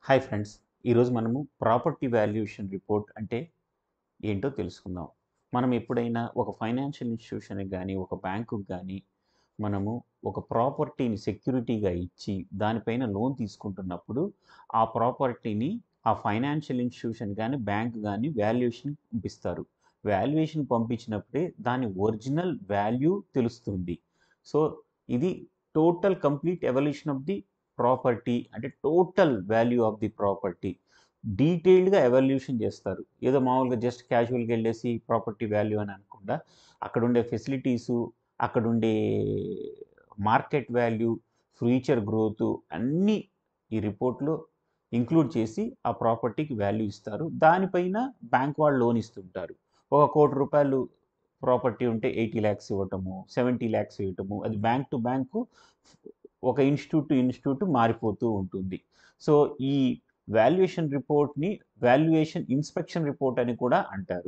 hi friends ఈరోజు మనము property valuation report అంటే ఏంటో తెలుసుకుందాం మనం ఎప్పుడైనా ఒక ఫైనాన్షియల్ ఇన్స్టిట్యూషన్కి కానీ ఒక బ్యాంకుకి కానీ మనము ఒక ప్రాపర్టీని సెక్యూరిటీగా ఇచ్చి దానిపైన లోన్ తీసుకుంటున్నప్పుడు ఆ ప్రాపర్టీని ఆ ఫైనాన్షియల్ ఇన్స్టిట్యూషన్ కానీ బ్యాంక్ కానీ వాల్యుయేషన్ పంపిస్తారు వాల్యుయేషన్ పంపించినప్పుడే దాని ఒరిజినల్ వాల్యూ తెలుస్తుంది సో ఇది total complete evolution of the property అంటే total value of the property డీటెయిల్డ్గా ఎవల్యూషన్ చేస్తారు ఏదో మామూలుగా జస్ట్ క్యాజువల్గా వెళ్ళేసి ప్రాపర్టీ వాల్యూ అని అనకుండా అక్కడ ఉండే ఫెసిలిటీసు అక్కడ ఉండే మార్కెట్ వాల్యూ ఫ్యూచర్ గ్రోత్ అన్నీ ఈ రిపోర్ట్లో ఇంక్లూడ్ చేసి ఆ ప్రాపర్టీకి వాల్యూ ఇస్తారు దానిపైన బ్యాంక్ వాళ్ళు లోన్ ఇస్తుంటారు ఒక కోటి రూపాయలు ప్రాపర్టీ ఉంటే ఎయిటీ ల్యాక్స్ ఇవ్వటము సెవెంటీ ల్యాక్స్ ఇవ్వటము అది బ్యాంక్ టు బ్యాంకు ఒక ఇన్స్టిట్యూట్ టు ఇన్స్టిట్యూట్ మారిపోతూ ఉంటుంది సో ఈ వాల్యుయేషన్ రిపోర్ట్ని వాల్యుయేషన్ ఇన్స్పెక్షన్ రిపోర్ట్ అని కూడా అంటారు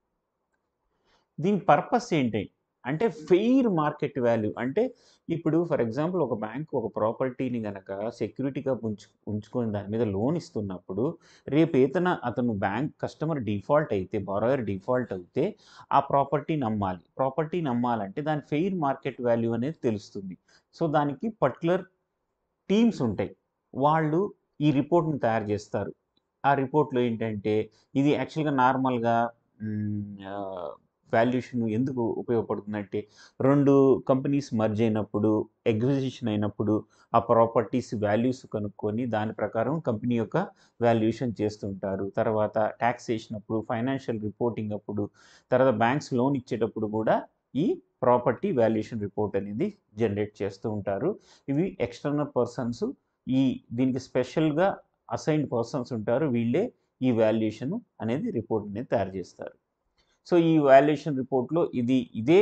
దీని పర్పస్ ఏంటి అంటే ఫెయిర్ మార్కెట్ వాల్యూ అంటే ఇప్పుడు ఫర్ ఎగ్జాంపుల్ ఒక బ్యాంక్ ఒక ప్రాపర్టీని కనుక సెక్యూరిటీగా ఉంచు ఉంచుకొని దాని మీద లోన్ ఇస్తున్నప్పుడు రేపు ఏతన అతను బ్యాంక్ కస్టమర్ డిఫాల్ట్ అయితే బారోయర్ డిఫాల్ట్ అయితే ఆ ప్రాపర్టీని అమ్మాలి ప్రాపర్టీని అమ్మాలంటే దాని ఫెయిర్ మార్కెట్ వాల్యూ అనేది తెలుస్తుంది సో దానికి పర్టికులర్ టీమ్స్ ఉంటాయి వాళ్ళు ఈ రిపోర్ట్ని తయారు చేస్తారు ఆ రిపోర్ట్లో ఏంటంటే ఇది యాక్చువల్గా నార్మల్గా వాల్యుయేషన్ ఎందుకు ఉపయోగపడుతుందంటే రెండు కంపెనీస్ మర్జ్ అయినప్పుడు ఎగ్జిబిషన్ అయినప్పుడు ఆ ప్రాపర్టీస్ వాల్యూస్ కనుక్కొని దాని ప్రకారం కంపెనీ యొక్క వాల్యుయేషన్ చేస్తుంటారు తర్వాత ట్యాక్స్ వేసినప్పుడు ఫైనాన్షియల్ రిపోర్టింగ్ అప్పుడు తర్వాత బ్యాంక్స్ లోన్ ఇచ్చేటప్పుడు కూడా ఈ ప్రాపర్టీ వాల్యుయేషన్ రిపోర్ట్ అనేది జనరేట్ చేస్తూ ఉంటారు ఇవి ఎక్స్టర్నల్ పర్సన్స్ ఈ దీనికి స్పెషల్గా అసైన్డ్ పర్సన్స్ ఉంటారు వీళ్ళే ఈ వాల్యుయేషన్ అనేది రిపోర్ట్ అనేది తయారు చేస్తారు సో ఈ వాల్యుయేషన్ రిపోర్ట్లో ఇది ఇదే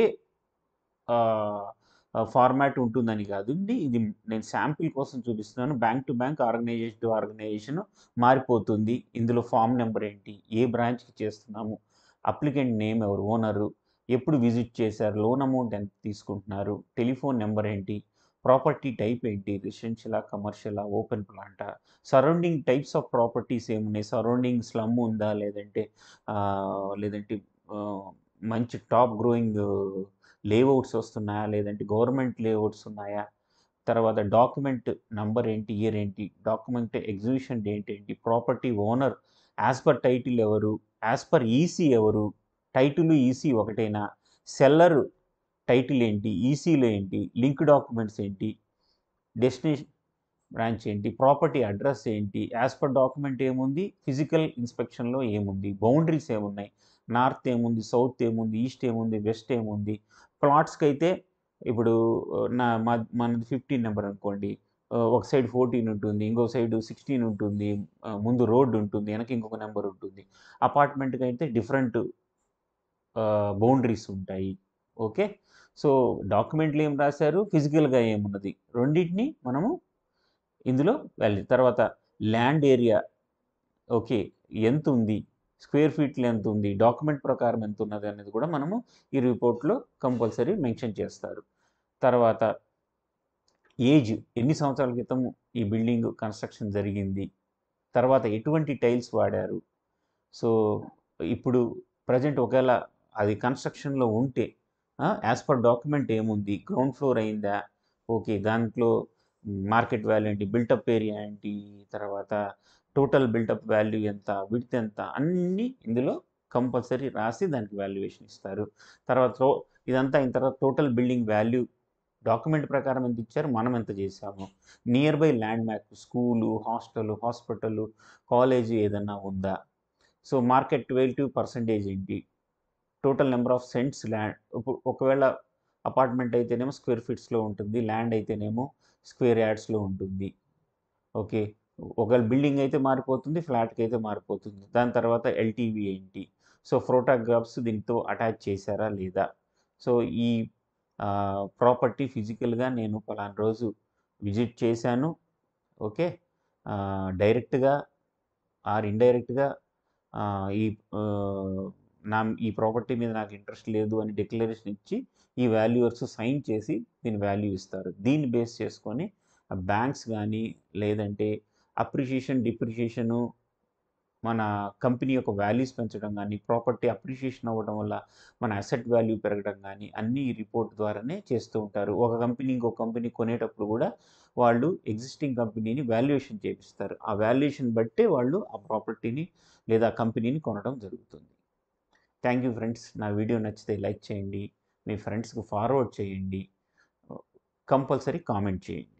ఫార్మాట్ ఉంటుందని కాదు ఇది నేను శాంపిల్ కోసం చూపిస్తున్నాను bank to bank organisation to organisation మారిపోతుంది ఇందులో ఫామ్ నెంబర్ ఏంటి ఏ బ్రాంచ్కి చేస్తున్నాము అప్లికెంట్ నేమ్ ఎవరు ఓనరు ఎప్పుడు విజిట్ చేశారు లోన్ అమౌంట్ ఎంత తీసుకుంటున్నారు టెలిఫోన్ నెంబర్ ఏంటి ప్రాపర్టీ టైప్ ఏంటి రెసిడెన్షియలా కమర్షియలా ఓపెన్ ప్లాంటా సరౌండింగ్ టైప్స్ ఆఫ్ ప్రాపర్టీస్ ఏమున్నాయి సరౌండింగ్ స్లమ్ ఉందా లేదంటే లేదంటే మంచి టాప్ గ్రోయింగ్ లేఅవుట్స్ వస్తున్నాయా లేదంటే గవర్నమెంట్ లేఅవుట్స్ ఉన్నాయా తర్వాత డాక్యుమెంట్ నంబర్ ఏంటి ఇయర్ ఏంటి డాక్యుమెంట్ ఎగ్జిబిషన్ డేట్ ఏంటి property owner as per title ఎవరు యాజ్ పర్ ఈసీ ఎవరు టైటిల్ ఈసీ ఒకటేనా సెల్లర్ టైటిల్ ఏంటి ఈసీలో ఏంటి లింక్ డాక్యుమెంట్స్ ఏంటి డెస్టినేషన్ బ్రాంచ్ ఏంటి ప్రాపర్టీ అడ్రస్ ఏంటి యాజ్ పర్ డాక్యుమెంట్ ఏముంది ఫిజికల్ ఇన్స్పెక్షన్లో ఏముంది బౌండరీస్ ఏమున్నాయి నార్త్ ఏముంది సౌత్ ఏముంది ఈస్ట్ ఏముంది వెస్ట్ ఏముంది ప్లాట్స్కి అయితే ఇప్పుడు నా మా మనది ఫిఫ్టీన్ నెంబర్ అనుకోండి ఒక సైడ్ ఫోర్టీన్ ఉంటుంది ఇంకో సైడ్ సిక్స్టీన్ ఉంటుంది ముందు రోడ్ ఉంటుంది వెనక ఇంకొక నెంబర్ ఉంటుంది అపార్ట్మెంట్కి అయితే డిఫరెంట్ బౌండరీస్ ఉంటాయి ఓకే సో డాక్యుమెంట్లు ఏం రాశారు ఫిజికల్గా ఏమున్నది రెండింటిని మనము ఇందులో వెళ్ళి తర్వాత ల్యాండ్ ఏరియా ఓకే ఎంత ఉంది స్క్వేర్ ఫీట్లు ఎంత ఉంది డాక్యుమెంట్ ప్రకారం ఎంత ఉన్నది అనేది కూడా మనము ఈ రిపోర్ట్లో కంపల్సరీ మెన్షన్ చేస్తారు తర్వాత ఏజ్ ఎన్ని సంవత్సరాల క్రితం ఈ బిల్డింగ్ కన్స్ట్రక్షన్ జరిగింది తర్వాత ఎటువంటి టైల్స్ వాడారు సో ఇప్పుడు ప్రజెంట్ ఒకవేళ అది కన్స్ట్రక్షన్లో ఉంటే యాజ్ పర్ డాక్యుమెంట్ ఏముంది గ్రౌండ్ ఫ్లోర్ అయిందా ఓకే దాంట్లో మార్కెట్ వాల్యూ ఏంటి బిల్టప్ ఏరియా ఏంటి తర్వాత టోటల్ బిల్టప్ వాల్యూ ఎంత విడ్త్ ఎంత అన్నీ ఇందులో కంపల్సరీ రాసి దానికి వాల్యుయేషన్ ఇస్తారు తర్వాత ఇదంతా అయిన తర్వాత టోటల్ బిల్డింగ్ వాల్యూ డాక్యుమెంట్ ప్రకారం ఎంత ఇచ్చారు మనం ఎంత చేసాము nearby land map school hostel hospital college ఏదన్నా ఉందా సో మార్కెట్ ట్వెల్వ్ పర్సంటేజ్ ఏంటి total number of cents land ఒకవేళ అపార్ట్మెంట్ అయితేనేమో స్క్వేర్ ఫీట్స్లో ఉంటుంది ల్యాండ్ అయితేనేమో స్క్వేర్ యార్డ్స్లో ఉంటుంది ఓకే ఒకవేళ బిల్డింగ్ అయితే మారిపోతుంది ఫ్లాట్కి అయితే మారిపోతుంది దాని తర్వాత ఎల్టీవీ ఏంటి సో ఫోటోగ్రాఫ్స్ దీంతో అటాచ్ చేశారా లేదా సో ఈ ప్రాపర్టీ ఫిజికల్గా నేను పలానా రోజు విజిట్ చేశాను ఓకే డైరెక్ట్గా ఆర్ ఇండైరెక్ట్గా ఈ నా ఈ ప్రాపర్టీ మీద నాకు ఇంట్రెస్ట్ లేదు అని డిక్లరేషన్ ఇచ్చి ఈ వాల్యూవర్స్ సైన్ చేసి దీని వాల్యూ ఇస్తారు దీన్ని బేస్ చేసుకొని బ్యాంక్స్ కానీ లేదంటే అప్రిషియేషన్ డిప్రిషియేషను మన కంపెనీ యొక్క వాల్యూస్ పెంచడం కానీ ప్రాపర్టీ అప్రిషియేషన్ అవ్వడం వల్ల మన అసెట్ వాల్యూ పెరగడం కానీ అన్నీ ఈ రిపోర్ట్ ద్వారానే చేస్తూ ఉంటారు ఒక కంపెనీ ఇంకో కంపెనీ కొనేటప్పుడు కూడా వాళ్ళు ఎగ్జిస్టింగ్ కంపెనీని వాల్యుయేషన్ చేపిస్తారు ఆ వాల్యుయేషన్ బట్టే వాళ్ళు ఆ ప్రాపర్టీని లేదా కంపెనీని కొనడం జరుగుతుంది థ్యాంక్ యూ ఫ్రెండ్స్ నా వీడియో నచ్చితే లైక్ చేయండి మీ ఫ్రెండ్స్కి ఫార్వర్డ్ చేయండి కంపల్సరీ కామెంట్ చేయండి